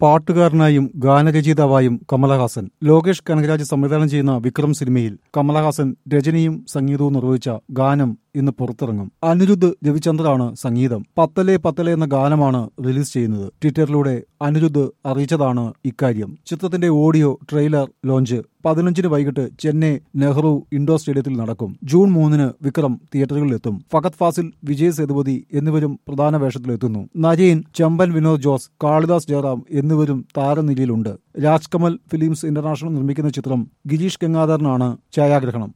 പാട്ടുകാരനായും ഗാനരചയിതാവായും കമലഹാസൻ ലോകേഷ് കനകരാജ് സംവിധാനം ചെയ്യുന്ന വിക്രം സിനിമയിൽ കമലഹാസൻ രചനയും സംഗീതവും നിർവഹിച്ച ഗാനം ഇന്ന് പുറത്തിറങ്ങും അനിരുദ്ധ് രവിചന്ദ്രാണ് സംഗീതം പത്തലെ പത്തലെ എന്ന ഗാനമാണ് റിലീസ് ചെയ്യുന്നത് ട്വിറ്ററിലൂടെ അനിരുദ്ധ് അറിയിച്ചതാണ് ഇക്കാര്യം ചിത്രത്തിന്റെ ഓഡിയോ ട്രെയിലർ ലോഞ്ച് പതിനഞ്ചിന് വൈകിട്ട് ചെന്നൈ നെഹ്റു ഇൻഡോർ സ്റ്റേഡിയത്തിൽ നടക്കും ജൂൺ മൂന്നിന് വിക്രം തിയേറ്ററുകളിലെത്തും ഫഹദ് ഫാസിൽ വിജയ് സേതുപതി എന്നിവരും പ്രധാന വേഷത്തിലെത്തുന്നു നരയൻ ചമ്പൻ വിനോദ് ജോസ് കാളിദാസ് ജയറാം എന്നിവരും താരനിരയിലുണ്ട് രാജ്കമൽ ഫിലിംസ് ഇന്റർനാഷണൽ നിർമ്മിക്കുന്ന ചിത്രം ഗിരീഷ് ഗംഗാധരനാണ് ഛായാഗ്രഹണം